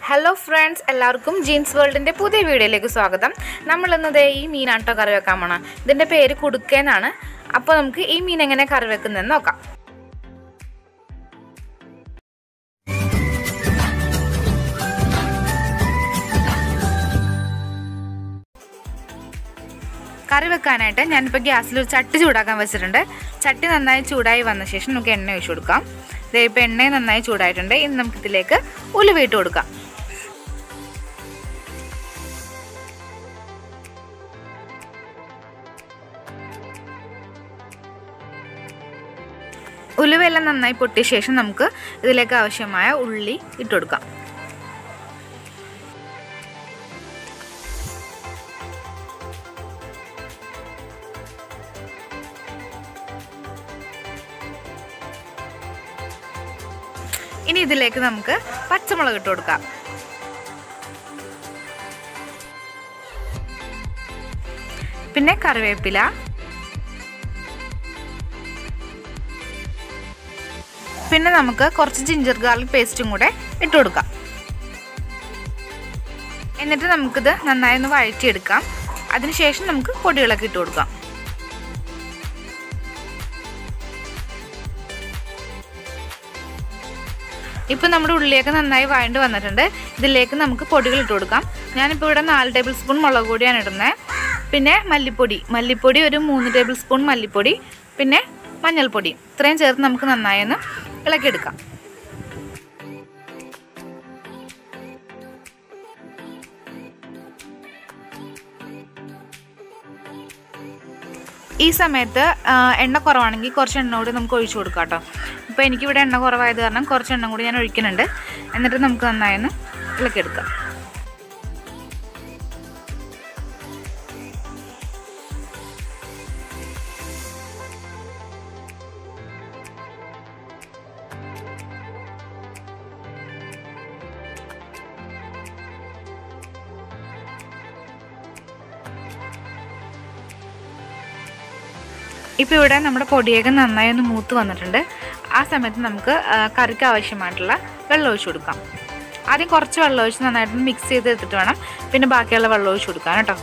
hello friends എല്ലാവർക്കും jeans വേൾഡിൻ്റെ പുതിയ വീഡിയോയിലേക്ക് സ്വാഗതം നമ്മൾ ഇന്നത് ഈ മീനാട്ടോ കറി വെക്കാൻ പോണം ഇതിൻ്റെ പേര് കുടുക്കേന്നാണ് അപ്പോൾ നമുക്ക് ഈ മീൻ എങ്ങനെ കറി വെക്കുന്നതെന്ന് നോക്കാം കറി വെക്കാനായിട്ട് ഞാനിപ്പോൾ ഗ്യാസിൽ ഒരു ചട്ടി ചൂടാക്കാൻ വെച്ചിട്ടുണ്ട് ചട്ടി നന്നായി ചൂടായി വന്ന ശേഷം നമുക്ക് എണ്ണ ഒഴിച്ചു കൊടുക്കാം ദേ ഇപ്പോൾ എണ്ണ നന്നായി ചൂടായിട്ടുണ്ട് ഇനി നമുക്ക് ഇതിലേക്ക് ഉലുവ ഇട്ട് കൊടുക്കാം ഉലുവയെല്ലാം നന്നായി പൊട്ടിയ ശേഷം നമുക്ക് ഇതിലേക്ക് ആവശ്യമായ ഉള്ളി ഇട്ട് കൊടുക്കാം ഇനി ഇതിലേക്ക് നമുക്ക് പച്ചമുളക് ഇട്ട് കൊടുക്കാം പിന്നെ കറിവേപ്പില പിന്നെ നമുക്ക് കുറച്ച് ജിഞ്ചർ ഗാർലിക് പേസ്റ്റും കൂടെ ഇട്ട് കൊടുക്കാം എന്നിട്ട് നമുക്കിത് നന്നായി ഒന്ന് വഴറ്റിയെടുക്കാം അതിനുശേഷം നമുക്ക് പൊടികളൊക്കെ ഇട്ട് കൊടുക്കാം ഇപ്പം നമ്മുടെ ഉള്ളിയൊക്കെ നന്നായി വഴണ്ട് വന്നിട്ടുണ്ട് ഇതിലേക്ക് നമുക്ക് പൊടികൾ ഇട്ട് കൊടുക്കാം ഞാനിപ്പോൾ ഇവിടെ നാല് ടേബിൾ സ്പൂൺ മുളക് പൊടിയാണ് ഇടുന്നത് പിന്നെ മല്ലിപ്പൊടി മല്ലിപ്പൊടി ഒരു മൂന്ന് ടേബിൾ സ്പൂൺ മല്ലിപ്പൊടി പിന്നെ മഞ്ഞൾപ്പൊടി ഇത്രയും ചേർത്ത് നമുക്ക് നന്നായി ഒന്ന് ഇളക്കിയെടുക്കാം ഈ സമയത്ത് എണ്ണ കുറവാണെങ്കിൽ കുറച്ച് എണ്ണ കൂടി നമുക്ക് ഒഴിച്ചു കൊടുക്കാം കേട്ടോ ഇപ്പോൾ എനിക്കിവിടെ എണ്ണ കുറവായത് കാരണം കുറച്ച് എണ്ണ കൂടി ഞാൻ ഒഴിക്കുന്നുണ്ട് എന്നിട്ട് നമുക്ക് നന്നായി ഒന്ന് ഇളക്കിയെടുക്കാം ഇപ്പോൾ ഇവിടെ നമ്മുടെ പൊടിയൊക്കെ നന്നായി ഒന്ന് മൂത്ത് വന്നിട്ടുണ്ട് ആ സമയത്ത് നമുക്ക് കറിക്ക് ആവശ്യമായിട്ടുള്ള വെള്ളം ഒഴിച്ചു കൊടുക്കാം ആദ്യം കുറച്ച് വെള്ളം ഒഴിച്ച് നന്നായിട്ട് മിക്സ് ചെയ്ത് എടുത്തിട്ട് വേണം പിന്നെ ബാക്കിയുള്ള വെള്ളം ഒഴിച്ചു കൊടുക്കാൻ കേട്ടോ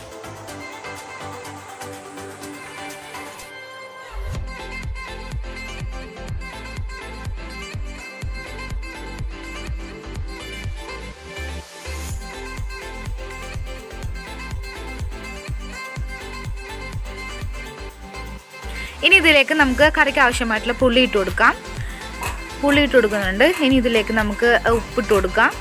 ഇനി ഇതിലേക്ക് നമുക്ക് കറിക്ക് ആവശ്യമായിട്ടുള്ള പുളി ഇട്ട് കൊടുക്കാം പുളി ഇട്ട് കൊടുക്കുന്നുണ്ട് ഇനി ഇതിലേക്ക് നമുക്ക് ഉപ്പിട്ട് കൊടുക്കാം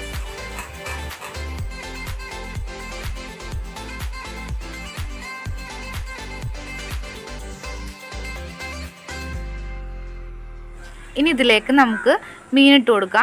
ഇനി ഇതിലേക്ക് നമുക്ക് മീനിട്ട് കൊടുക്കാം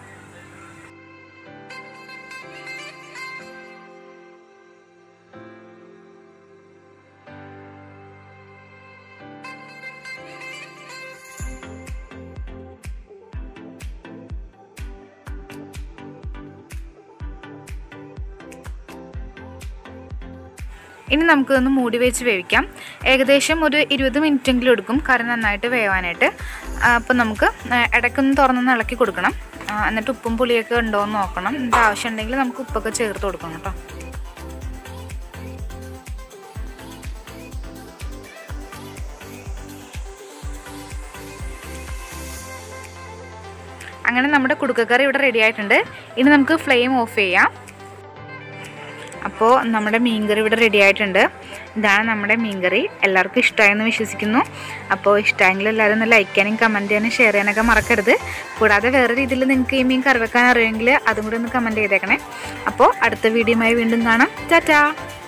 ഇനി നമുക്കൊന്ന് മൂടി വെച്ച് വേവിക്കാം ഏകദേശം ഒരു ഇരുപത് മിനിറ്റെങ്കിലും എടുക്കും കറി നന്നായിട്ട് വേവാനായിട്ട് അപ്പോൾ നമുക്ക് ഇടയ്ക്കൊന്ന് തുറന്നൊന്ന് ഇളക്കി കൊടുക്കണം എന്നിട്ട് ഉപ്പും പുളിയൊക്കെ ഉണ്ടോ എന്ന് നോക്കണം എന്നിട്ട് ആവശ്യമുണ്ടെങ്കിൽ നമുക്ക് ഉപ്പൊക്കെ ചേർത്ത് കൊടുക്കണം കേട്ടോ അങ്ങനെ നമ്മുടെ കുടുക്കക്കറി ഇവിടെ റെഡി ആയിട്ടുണ്ട് ഇനി നമുക്ക് ഫ്ലെയിം ഓഫ് ചെയ്യാം അപ്പോൾ നമ്മുടെ മീൻകറി ഇവിടെ റെഡി ആയിട്ടുണ്ട് ഇതാണ് നമ്മുടെ മീൻകറി എല്ലാവർക്കും ഇഷ്ടമായെന്ന് വിശ്വസിക്കുന്നു അപ്പോൾ ഇഷ്ടമെങ്കിൽ എല്ലാവരും ഒന്ന് ലൈക്ക് ചെയ്യാനും കമൻറ്റ് ചെയ്യാനും ഷെയർ ചെയ്യാനൊക്കെ മറക്കരുത് കൂടാതെ വേറെ രീതിയിൽ നിങ്ങൾക്ക് ഈ മീൻ കറി വെക്കാൻ അറിയുമെങ്കിൽ അതും കൂടി ഒന്ന് കമൻറ്റ് ചെയ്തേക്കണേ അപ്പോൾ അടുത്ത വീഡിയോയുമായി വീണ്ടും കാണാം ടാറ്റാ